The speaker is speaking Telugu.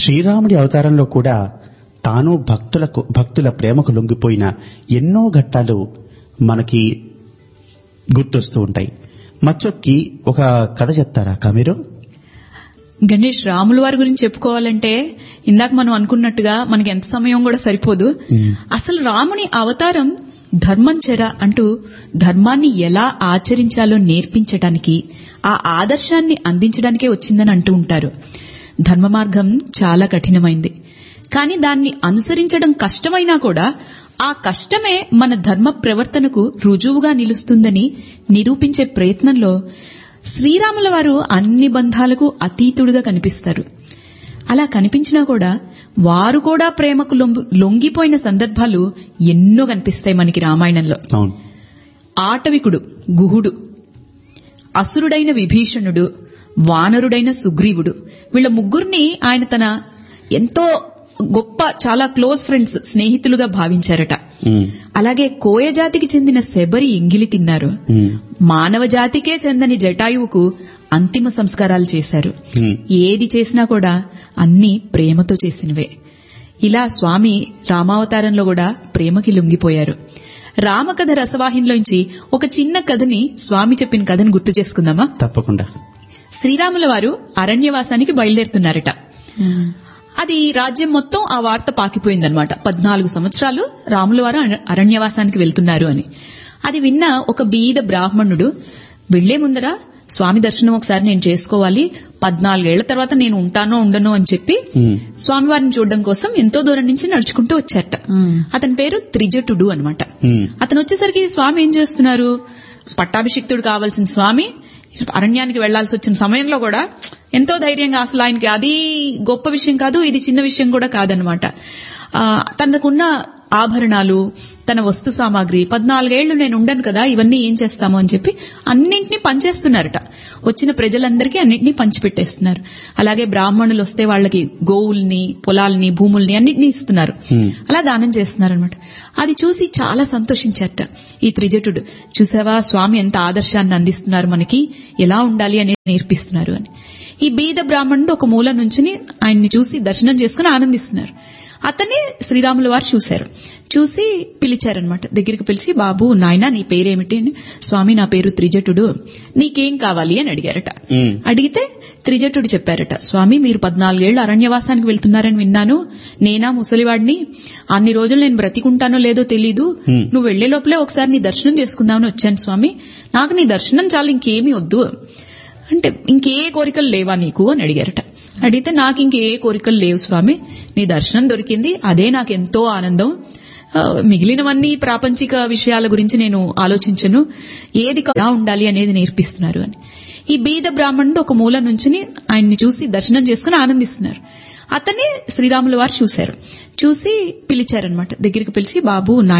శ్రీరాముడి అవతారంలో కూడా తాను భక్తులకు భక్తుల ప్రేమకు లొంగిపోయిన ఎన్నో ఘట్టాలు మనకి గుర్తొస్తూ ఉంటాయి మచ్చొక్కి ఒక కథ చెప్తారా అక్క మీరు గణేష్ రాముల వారి గురించి చెప్పుకోవాలంటే ఇందాక మనం అనుకున్నట్టుగా మనకి ఎంత సమయం కూడా సరిపోదు మ్మ్. అసలు రాముని అవతారం ధర్మం చెర అంటూ ధర్మాన్ని ఎలా ఆచరించాలో నేర్పించడానికి ఆ ఆదర్శాన్ని అందించడానికే వచ్చిందని అంటూ ఉంటారు ధర్మ మార్గం చాలా కఠినమైంది కానీ దాన్ని అనుసరించడం కష్టమైనా కూడా ఆ కష్టమే మన ధర్మ ప్రవర్తనకు రుజువుగా నిలుస్తుందని నిరూపించే ప్రయత్నంలో శ్రీరాముల వారు అన్ని బంధాలకు అతీతుడుగా కనిపిస్తారు అలా కనిపించినా కూడా వారు కూడా ప్రేమకు లొంగు- లొంగిపోయిన సందర్భాలు ఎన్నో కనిపిస్తాయి మనకి రామాయణంలో అవును ఆటవికుడు గుహుడు అసురుడైన విభీషణుడు వానరుడైన సుగ్రీవుడు వీళ్ళ ముగ్గురిని ఆయన తన ఎంతో గొప్ప చాలా క్లోజ్ ఫ్రెండ్స్ స్నేహితులుగా భావించారట ఉమ్, అలాగే కోయ జాతికి చెందిన శబరి ఎంగిలి తిన్నారు ఉమ్, మానవ జాతికే చెందని జటాయువుకు అంతిమ సంస్కారాలు చేశారు ఉమ్, ఏది చేసినా కూడా అన్ని ప్రేమతో చేసినవే ఇలా స్వామి రామావతారంలో కూడా ప్రేమకి లొంగిపోయారు రామకథ రసవాహినిలోంచి ఒక చిన్న కథని స్వామి చెప్పిన కథని గుర్తు చేసుకుందామా తప్పకుండా శ్రీరాముల వారు అరణ్యవాసానికి బయలుదేరుతున్నారట అది రాజ్యం మొత్తం ఆ వార్త పాకిపోయిందనమాట పద్నాలుగు సంవత్సరాలు రాముల వారు అర- అరణ్యవాసానికి వెళ్తున్నారు అని అది విన్న ఒక బీద బ్రాహ్మణుడు వెళ్లే ముందర స్వామి దర్శనం ఒకసారి నేను చేసుకోవాలి పద్నాలుగేళ్ల తర్వాత నేను ఉంటానో ఉండనో అని చెప్పి ఉమ్, స్వామివారిని చూడడం కోసం ఎంతో దూరం నుంచి నడుచుకుంటూ వచ్చారట అతని పేరు త్రిజటుడు అన్నమాట ఉమ్, అతను వచ్చేసరికి స్వామి ఏం చేస్తున్నారు పట్టాభిషిక్తుడు కావాల్సిన స్వామి అరణ్యానికి వెళ్లాల్సి వచ్చిన సమయంలో కూడా ఎంతో ధైర్యంగా అసలు ఆయనకి అది గొప్ప విషయం కాదు ఇది చిన్న విషయం కూడా కాదనమాట ఆ, తనకున్న ఆభరణాలు తన వస్తు సామాగ్రి పద్నాలుగేళ్లు నేను ఉండను కదా ఇవన్నీ ఏం చేస్తాము అని చెప్పి అన్నింటినీ పంచేస్తున్నారట వచ్చిన ప్రజలందరికీ అన్నింటినీ పంచిపెట్టేస్తున్నారు అలాగే బ్రాహ్మణులు వస్తే వాళ్ళకి గోవుల్ని పొలాల్ని భూముల్ని అన్నింటినీ ఇస్తున్నారు Hmm. అలా దానం చేస్తున్నారనమాట అది చూసి చాలా సంతోషించారట ఈ త్రిజటుడు చూసావా స్వామి ఎంత ఆదర్శాన్ని అందిస్తున్నారు మనకి ఎలా ఉండాలి అనేది నేర్పిస్తున్నారు అని ఈ బీద బ్రాహ్మణుడు ఒక మూల నుంచుని ఆయన్ని చూసి దర్శనం చేసుకుని ఆనందిస్తున్నారు అతన్ని శ్రీరాముల వారు చూశారు చూసి పిలిచారనమాట దగ్గరికి పిలిచి బాబు నాయనా నీ పేరేమిటి అని స్వామి నా పేరు త్రిజటుడు నీకేం కావాలి అని అడిగారట ఉమ్, అడిగితే త్రిజటుడు చెప్పారట స్వామి మీరు పద్నాలుగేళ్లు అరణ్యవాసానికి వెళ్తున్నారని విన్నాను నేనా ముసలివాడిని అన్ని రోజులు నేను బ్రతికుంటానో లేదో తెలీదు Hmm. నువ్వు వెళ్లే లోపలే ఒకసారి నీ దర్శనం చేసుకుందామని వచ్చాను స్వామి నాకు నీ దర్శనం చాలు ఇంకేమీ వద్దు అంటే ఇంకే కోరికలు లేవా నీకు అని అడిగారట అడిగితే నాకు ఇంకే కోరికలు లేవు స్వామి నీ దర్శనం దొరికింది అదే నాకు ఎంతో ఆనందం ఆ, మిగిలినవన్నీ ప్రాపంచిక విషయాల గురించి నేను ఆలోచించను ఏది ఎలా ఉండాలి అనేది నేర్పిస్తున్నారు అని ఈ బీద బ్రాహ్మణుడు ఒక మూల నుంచుని ఆయన్ని చూసి దర్శనం చేసుకుని ఆనందిస్తున్నారు అతన్ని శ్రీరాముల వారు చూశారు చూసి పిలిచారనమాట దగ్గరికి పిలిచి బాబు నా